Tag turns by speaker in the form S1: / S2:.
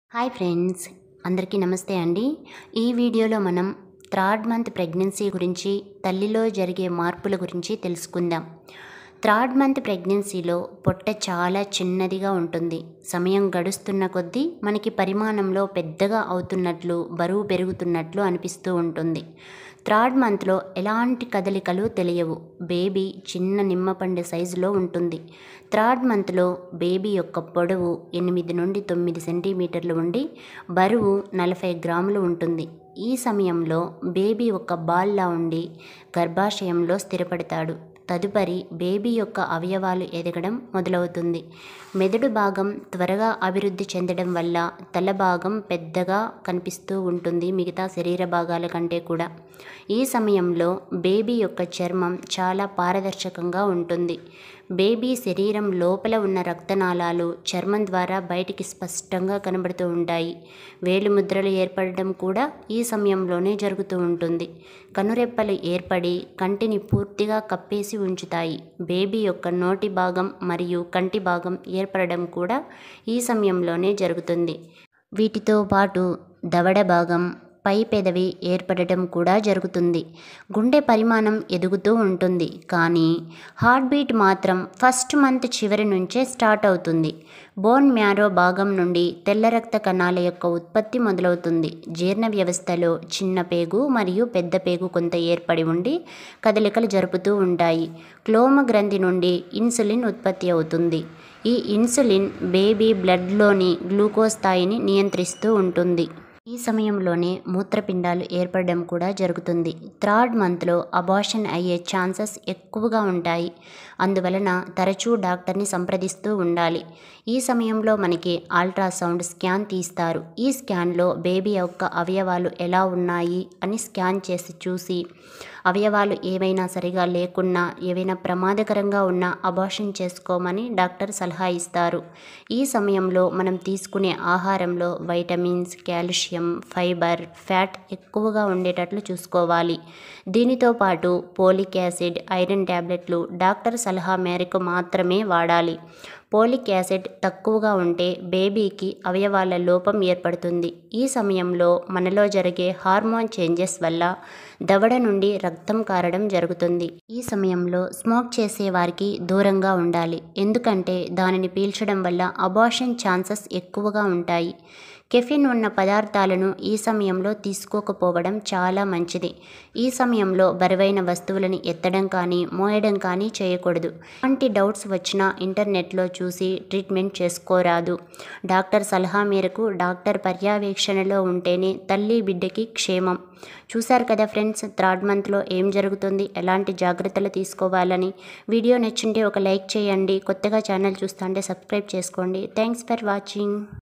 S1: hi friends అందరికీ నమస్తే అండి ఈ వీడియోలో మనం థర్డ్ మంత్ ప్రెగ్నెన్సీ గురించి తల్లిలో జరిగే మార్పుల గురించి తెలుసుకుందాం థర్డ్ మంత్ ప్రెగ్నెన్సీలో పొట్ట చాలా చిన్నదిగా ఉంటుంది సమయం గడుస్తున్న కొద్దీ మనకి పరిమాణంలో పెద్దగా అవుతున్నట్లు బరువు పెరుగుతున్నట్లు అనిపిస్తూ ఉంటుంది థర్డ్ మంత్లో ఎలాంటి కదలికలు తెలియవు బేబీ చిన్న నిమ్మపండు సైజులో ఉంటుంది థర్డ్ మంత్లో బేబీ యొక్క పొడవు ఎనిమిది నుండి తొమ్మిది సెంటీమీటర్లు ఉండి బరువు నలభై గ్రాములు ఉంటుంది ఈ సమయంలో బేబీ ఒక బాల్లా ఉండి గర్భాశయంలో స్థిరపడతాడు తదుపరి బేబీ యొక్క అవయవాలు ఎదగడం మొదలవుతుంది మెదడు భాగం త్వరగా అభివృద్ధి చెందడం వల్ల తల భాగం పెద్దగా కనిపిస్తూ ఉంటుంది మిగతా శరీర భాగాల కంటే కూడా ఈ సమయంలో బేబీ యొక్క చర్మం చాలా పారదర్శకంగా ఉంటుంది బేబీ శరీరం లోపల ఉన్న రక్తనాళాలు చర్మం ద్వారా బయటికి స్పష్టంగా కనబడుతూ ఉంటాయి వేలు ముద్రలు ఏర్పడడం కూడా ఈ సమయంలోనే జరుగుతూ ఉంటుంది కనురెప్పలు ఏర్పడి కంటిని పూర్తిగా కప్పేసి ఉంచుతాయి బేబీ యొక్క నోటి భాగం మరియు కంటి భాగం ఏర్పడడం కూడా ఈ సమయంలోనే జరుగుతుంది వీటితో పాటు దవడ భాగం పై పెదవి ఏర్పడటం కూడా జరుగుతుంది గుండె పరిమాణం ఎదుగుతూ ఉంటుంది కానీ హార్ట్ బీట్ మాత్రం ఫస్ట్ మంత్ చివరి నుంచే స్టార్ట్ అవుతుంది బోన్ మ్యారో భాగం నుండి తెల్ల రక్త కణాల యొక్క ఉత్పత్తి మొదలవుతుంది జీర్ణ వ్యవస్థలో చిన్న పేగు మరియు పెద్ద పేగు కొంత ఏర్పడి ఉండి కదలికలు జరుపుతూ ఉంటాయి క్లోమ గ్రంథి నుండి ఇన్సులిన్ ఉత్పత్తి అవుతుంది ఈ ఇన్సులిన్ బేబీ బ్లడ్లోని గ్లూకోజ్ స్థాయిని నియంత్రిస్తూ ఉంటుంది ఈ సమయంలోనే మూత్రపిండాలు ఏర్పడడం కూడా జరుగుతుంది థర్డ్ మంత్లో అబార్షన్ అయ్యే ఛాన్సెస్ ఎక్కువగా ఉంటాయి అందువలన తరచూ డాక్టర్ని సంప్రదిస్తూ ఉండాలి ఈ సమయంలో మనకి అల్ట్రాసౌండ్ స్కాన్ తీస్తారు ఈ స్కాన్లో బేబీ యొక్క అవయవాలు ఎలా ఉన్నాయి అని స్కాన్ చేసి చూసి అవయవాలు ఏవైనా సరిగా లేకున్నా ఏవైనా ప్రమాదకరంగా ఉన్నా అబార్షన్ చేసుకోమని డాక్టర్ సలహా ఇస్తారు ఈ సమయంలో మనం తీసుకునే ఆహారంలో వైటమిన్స్ కాల్షియం ఫైబర్ ఫ్యాట్ ఎక్కువగా ఉండేటట్లు చూసుకోవాలి దీనితో పాటు పోలిక్ యాసిడ్ ఐరన్ ట్యాబ్లెట్లు డాక్టర్ సలహా మేరకు మాత్రమే వాడాలి పోలిక్ యాసిడ్ తక్కువగా ఉంటే బేబీకి అవయవాల లోపం ఏర్పడుతుంది ఈ సమయంలో మనలో జరిగే హార్మోన్ చేంజెస్ వల్ల దవడ నుండి రక్తం కారడం జరుగుతుంది ఈ సమయంలో స్మోక్ చేసే వారికి దూరంగా ఉండాలి ఎందుకంటే దానిని పీల్చడం వల్ల అబార్షన్ ఛాన్సెస్ ఎక్కువగా ఉంటాయి కెఫిన్ ఉన్న పదార్థాలను ఈ సమయంలో తీసుకోకపోవడం చాలా మంచిది ఈ సమయంలో బరువైన వస్తువులని ఎత్తడం కానీ మోయడం కానీ చేయకూడదు అలాంటి డౌట్స్ వచ్చినా ఇంటర్నెట్లో చూసి ట్రీట్మెంట్ చేసుకోరాదు డాక్టర్ సలహా మేరకు డాక్టర్ పర్యవేక్షణలో ఉంటేనే తల్లి బిడ్డకి క్షేమం చూశారు కదా ఫ్రెండ్స్ థర్డ్ మంత్లో ఏం జరుగుతుంది ఎలాంటి జాగ్రత్తలు తీసుకోవాలని వీడియో నచ్చుంటే ఒక లైక్ చేయండి కొత్తగా ఛానల్ చూస్తుంటే సబ్స్క్రైబ్ చేసుకోండి థ్యాంక్స్ ఫర్ వాచింగ్